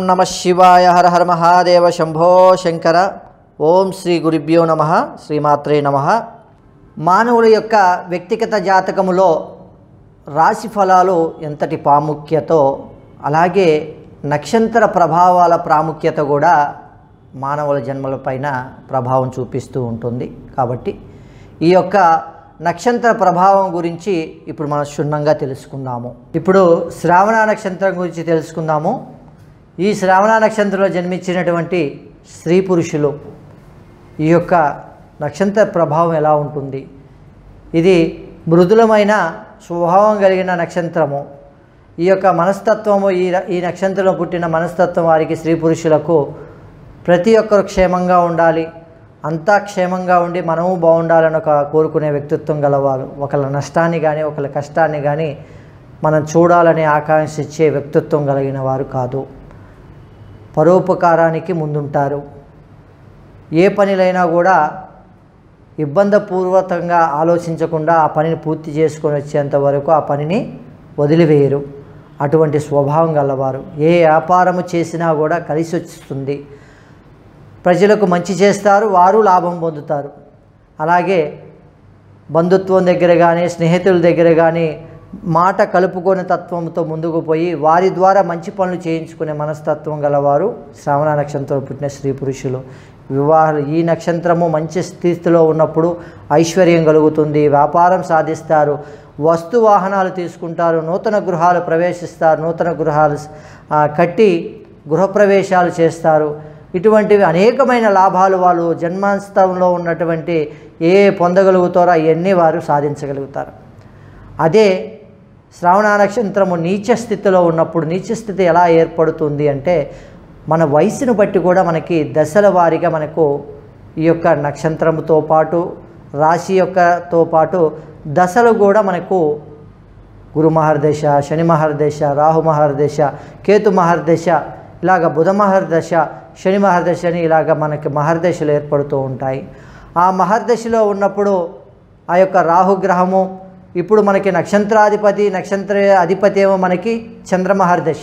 నమ శివాయ హర హర మహాదేవ శంభో శంకర ఓం శ్రీ గురుభ్యో నమ శ్రీమాత్రే నమ మానవుల యొక్క వ్యక్తిగత జాతకములో రాశి ఫలాలు ఎంతటి ప్రాముఖ్యతో అలాగే నక్షత్ర ప్రభావాల ప్రాముఖ్యత కూడా మానవుల జన్మలపైన ప్రభావం చూపిస్తూ ఉంటుంది కాబట్టి ఈ యొక్క నక్షత్ర ప్రభావం గురించి ఇప్పుడు మనం క్షుణ్ణంగా తెలుసుకుందాము ఇప్పుడు శ్రావణ నక్షత్రం గురించి తెలుసుకుందాము ఈ శ్రావణ నక్షత్రంలో జన్మించినటువంటి స్త్రీ పురుషులు ఈ యొక్క నక్షత్ర ప్రభావం ఎలా ఉంటుంది ఇది మృదులమైన స్వభావం కలిగిన నక్షత్రము ఈ యొక్క మనస్తత్వము ఈ ర- ఈ నక్షత్రంలో పుట్టిన మనస్తత్వం వారికి స్త్రీ పురుషులకు ప్రతి ఒక్కరు క్షేమంగా ఉండాలి అంతా క్షేమంగా ఉండి మనము బాగుండాలని ఒక కోరుకునే వ్యక్తిత్వం గలవారు ఒకళ్ళ నష్టాన్ని కానీ ఒకళ్ళ కష్టాన్ని కానీ మనం చూడాలని ఆకాంక్షించే వ్యక్తిత్వం కలిగిన వారు కాదు పరోపకారానికి ముందుంటారు ఏ పనిలైనా కూడా ఇబ్బందిపూర్వకంగా ఆలోచించకుండా ఆ పనిని పూర్తి చేసుకొని వచ్చేంత వరకు ఆ పనిని వదిలివేయరు అటువంటి స్వభావం గలవారు ఏ వ్యాపారము చేసినా కూడా కలిసి వస్తుంది ప్రజలకు మంచి చేస్తారు వారు లాభం పొందుతారు అలాగే బంధుత్వం దగ్గర కానీ స్నేహితుల దగ్గర కానీ మాట కలుపుకొని తత్వంతో ముందుకు పోయి వారి ద్వారా మంచి పనులు చేయించుకునే మనస్తత్వం గలవారు శ్రావణ నక్షత్రంలో పుట్టిన స్త్రీ పురుషులు వివాహాలు ఈ నక్షత్రము మంచి స్థితిలో ఉన్నప్పుడు ఐశ్వర్యం కలుగుతుంది వ్యాపారం సాధిస్తారు వస్తు వాహనాలు తీసుకుంటారు నూతన గృహాలు ప్రవేశిస్తారు నూతన గృహాలు ఆ, కట్టి గృహప్రవేశాలు చేస్తారు ఇటువంటివి అనేకమైన లాభాలు వాళ్ళు జన్మాంతంలో ఉన్నటువంటి ఏ పొందగలుగుతారో అవన్నీ వారు సాధించగలుగుతారు అదే శ్రావణ నక్షత్రము నీచ స్థితిలో ఉన్నప్పుడు నీచ స్థితి ఎలా ఏర్పడుతుంది అంటే మన వయసును బట్టి కూడా మనకి దశల వారీగా మనకు ఈ యొక్క నక్షత్రముతో పాటు రాశి యొక్కతో పాటు దశలు కూడా మనకు గురు మహర్దశ శని మహర్దశ రాహు మహర్దశ కేతు మహర్దశ ఇలాగ బుధ మహర్దశ శని మహర్దశ అని ఇలాగ మనకి మహర్దశలు ఏర్పడుతూ ఉంటాయి ఆ మహర్దశలో ఉన్నప్పుడు ఆ యొక్క రాహుగ్రహము ఇప్పుడు మనకి నక్షత్రాధిపతి నక్షత్ర అధిపతి ఏమో మనకి చంద్రమహర్దశ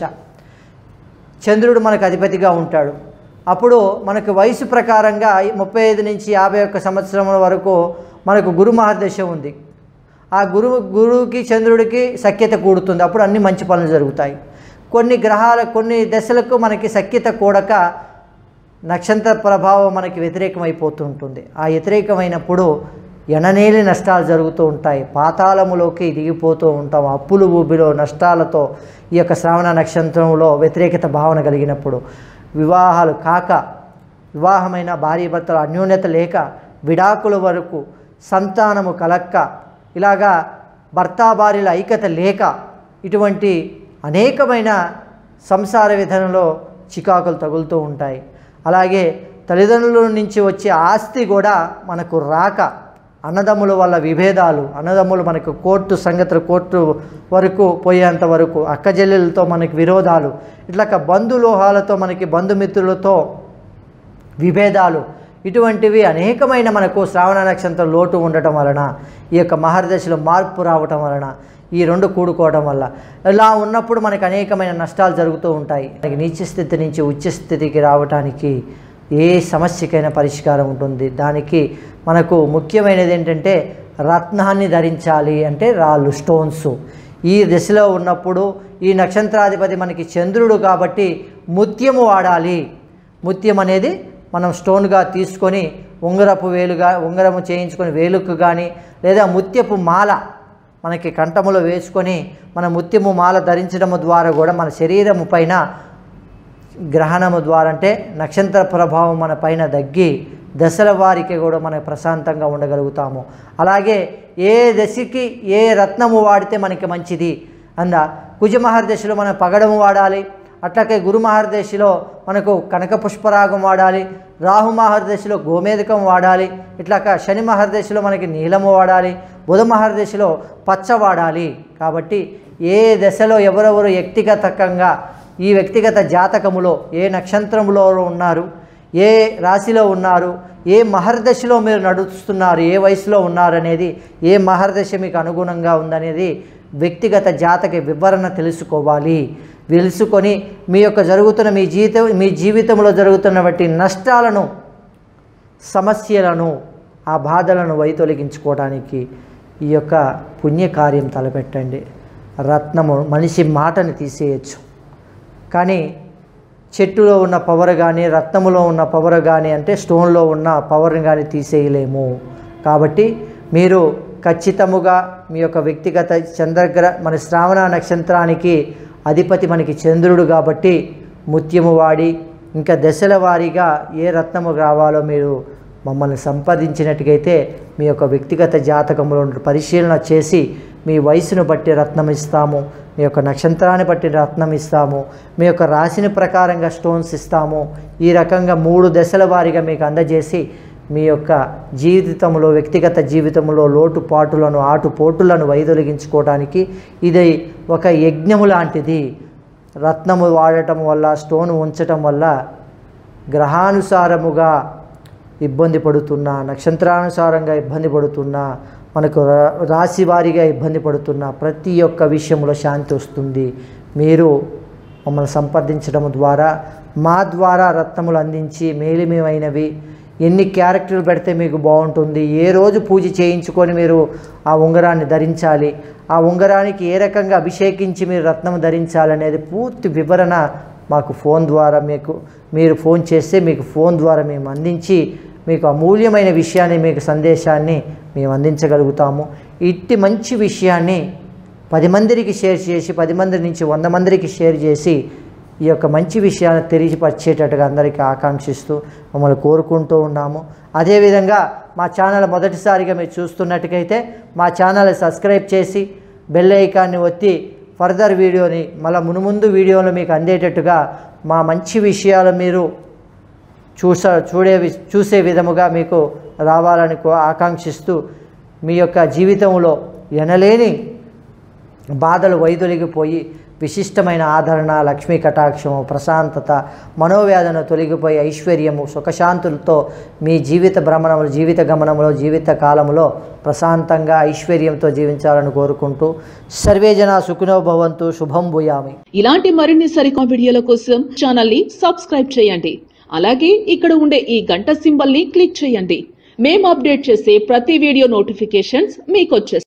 చంద్రుడు మనకు అధిపతిగా ఉంటాడు అప్పుడు మనకు వయసు ప్రకారంగా ముప్పై ఐదు నుంచి యాభై ఒక్క సంవత్సరముల వరకు మనకు గురు మహర్దశ ఉంది ఆ గురువు గురువుకి చంద్రుడికి సఖ్యత కూడుతుంది అప్పుడు అన్ని మంచి పనులు జరుగుతాయి కొన్ని గ్రహాల కొన్ని దశలకు మనకి సఖ్యత కూడక నక్షత్ర ప్రభావం మనకి వ్యతిరేకమైపోతుంటుంది ఆ వ్యతిరేకమైనప్పుడు ఎననేలి నష్టాలు జరుగుతూ ఉంటాయి పాతాళములోకి దిగిపోతూ ఉంటాం అప్పులు ఊబిలో నష్టాలతో ఈ యొక్క శ్రావణ నక్షత్రంలో వ్యతిరేకత భావన కలిగినప్పుడు వివాహాలు కాక వివాహమైన భార్యాభర్తల అన్యోన్యత లేక విడాకుల వరకు సంతానము కలక్క ఇలాగా భర్తా భార్యల ఐక్యత లేక ఇటువంటి అనేకమైన సంసార విధానంలో చికాకులు తగులుతూ ఉంటాయి అలాగే తల్లిదండ్రుల నుంచి వచ్చే ఆస్తి కూడా మనకు రాక అన్నదమ్ముల వల్ల విభేదాలు అన్నదమ్ములు మనకు కోర్టు సంగతులు కోర్టు వరకు పోయేంత వరకు అక్కజెల్లెలతో మనకి విరోధాలు ఇట్లా బంధులోహాలతో మనకి బంధుమిత్రులతో విభేదాలు ఇటువంటివి అనేకమైన మనకు శ్రావణ నక్షత్రం లోటు ఉండటం వలన ఈ యొక్క మహర్దశలో మార్పు రావటం వలన ఈ రెండు కూడుకోవడం వల్ల ఇలా ఉన్నప్పుడు మనకు అనేకమైన నష్టాలు జరుగుతూ ఉంటాయి మనకి నీచ స్థితి నుంచి ఉచ్చ స్థితికి రావటానికి ఏ సమస్యకైనా పరిష్కారం ఉంటుంది దానికి మనకు ముఖ్యమైనది ఏంటంటే రత్నాన్ని ధరించాలి అంటే రాళ్ళు స్టోన్స్ ఈ దశలో ఉన్నప్పుడు ఈ నక్షత్రాధిపతి మనకి చంద్రుడు కాబట్టి ముత్యము వాడాలి ముత్యం అనేది మనం స్టోన్గా తీసుకొని ఉంగరపు వేలుగా ఉంగరము చేయించుకొని వేలుకు కానీ లేదా ముత్యపు మాల మనకి కంఠములో వేసుకొని మన ముత్యము మాల ధరించడము ద్వారా కూడా మన శరీరము పైన గ్రహణము ద్వారా అంటే నక్షత్ర ప్రభావం మన పైన తగ్గి దశల వారికి కూడా మనం ప్రశాంతంగా ఉండగలుగుతాము అలాగే ఏ దశకి ఏ రత్నము వాడితే మనకి మంచిది అంద కుజ మహర్దశలో మనం పగడము వాడాలి అట్లాగే గురు మహర్దశలో మనకు కనక పుష్పరాగం వాడాలి రాహు మహర్దశలో గోమేదకం వాడాలి ఇట్లాక శని మహర్దశలో మనకి నీలము వాడాలి బుధ మహర్దశలో పచ్చ వాడాలి కాబట్టి ఏ దశలో ఎవరెవరు వ్యక్తిగతంగా ఈ వ్యక్తిగత జాతకములో ఏ నక్షత్రములో ఉన్నారు ఏ రాశిలో ఉన్నారు ఏ మహర్దశలో మీరు నడుస్తున్నారు ఏ వయసులో ఉన్నారనేది ఏ మహర్దశ మీకు అనుగుణంగా ఉందనేది వ్యక్తిగత జాతక వివరణ తెలుసుకోవాలి వెలుసుకొని మీ యొక్క జరుగుతున్న మీ జీవితం మీ జీవితంలో జరుగుతున్నటువంటి నష్టాలను సమస్యలను ఆ బాధలను వైతొలగించుకోవడానికి ఈ యొక్క పుణ్యకార్యం తలపెట్టండి రత్నము మనిషి మాటని తీసేయచ్చు కానీ చెట్టులో ఉన్న పవర్ కానీ రత్నములో ఉన్న పవర్ కానీ అంటే స్టోన్లో ఉన్న పవర్ని కానీ తీసేయలేము కాబట్టి మీరు ఖచ్చితముగా మీ యొక్క వ్యక్తిగత చంద్రగ్ర మన శ్రావణ నక్షత్రానికి అధిపతి మనకి చంద్రుడు కాబట్టి ముత్యము వాడి ఇంకా దశల వారీగా ఏ రత్నము రావాలో మీరు మమ్మల్ని సంపాదించినట్టుగైతే మీ యొక్క వ్యక్తిగత జాతకంలో పరిశీలన చేసి మీ వయసును బట్టి రత్నం ఇస్తాము మీ యొక్క నక్షత్రాన్ని బట్టి రత్నం ఇస్తాము మీ యొక్క రాశిని ప్రకారంగా స్టోన్స్ ఇస్తాము ఈ రకంగా మూడు దశల వారీగా మీకు అందజేసి మీ యొక్క జీవితంలో వ్యక్తిగత జీవితంలో లోటుపాటులను ఆటుపోటులను వైదొలిగించుకోవడానికి ఇది ఒక యజ్ఞము లాంటిది రత్నము వాడటం వల్ల స్టోన్ ఉంచటం వల్ల గ్రహానుసారముగా ఇబ్బంది పడుతున్నా నక్షత్రానుసారంగా ఇబ్బంది పడుతున్నా మనకు రా- రాశి వారీగా ఇబ్బంది పడుతున్నా ప్రతి ఒక్క విషయంలో శాంతి వస్తుంది మీరు మమ్మల్ని సంప్రదించడం ద్వారా మా ద్వారా రత్నములు అందించి మేలిమేమైనవి ఎన్ని క్యారెక్టర్లు పెడితే మీకు బాగుంటుంది ఏ రోజు పూజ చేయించుకొని మీరు ఆ ఉంగరాన్ని ధరించాలి ఆ ఉంగరానికి ఏ రకంగా అభిషేకించి మీరు రత్నం ధరించాలనేది పూర్తి వివరణ మాకు ఫోన్ ద్వారా మీకు మీరు ఫోన్ చేస్తే మీకు ఫోన్ ద్వారా మేము అందించి మీకు అమూల్యమైన విషయాన్ని మీకు సందేశాన్ని మేము అందించగలుగుతాము ఇట్టి మంచి విషయాన్ని పది మందికి షేర్ చేసి పది మంది నుంచి వంద మందికి షేర్ చేసి ఈ యొక్క మంచి విషయాన్ని తెలియపరిచేటట్టుగా అందరికీ ఆకాంక్షిస్తూ మమ్మల్ని కోరుకుంటూ ఉన్నాము అదేవిధంగా మా ఛానల్ మొదటిసారిగా మీరు చూస్తున్నట్టుకైతే మా ఛానల్ సబ్స్క్రైబ్ చేసి బెల్ ఐకాన్ని ఒత్తి ఫర్దర్ వీడియోని మళ్ళీ మునుముందు వీడియోలు మీకు అందేటట్టుగా మా మంచి విషయాలు మీరు చూస చూడే వి- చూసే విధముగా మీకు రావాలని కో- ఆకాంక్షిస్తూ మీ యొక్క జీవితంలో ఎనలేని బాధలు వైదొలిగిపోయి విశిష్టమైన ఆదరణ లక్ష్మీ కటాక్షము ప్రశాంతత మనోవేదన తొలగిపోయి ఐశ్వర్యము సుఖశాంతులతో మీ జీవిత భ్రమణములు జీవిత గమనములో జీవిత కాలంలో ప్రశాంతంగా ఐశ్వర్యంతో జీవించాలని కోరుకుంటూ సర్వే జన సుఖినో భవంతు శుభం భూయామి ఇలాంటి మరిన్ని సరికొత్త వీడియోల కోసం ఛానల్ ని సబ్స్క్రైబ్ చేయండి అలాగే ఇక్కడ ఉండే ఈ గంట సింబల్ ని క్లిక్ చేయండి మేము అప్డేట్ చేసే ప్రతి వీడియో నోటిఫికేషన్స్ మీకు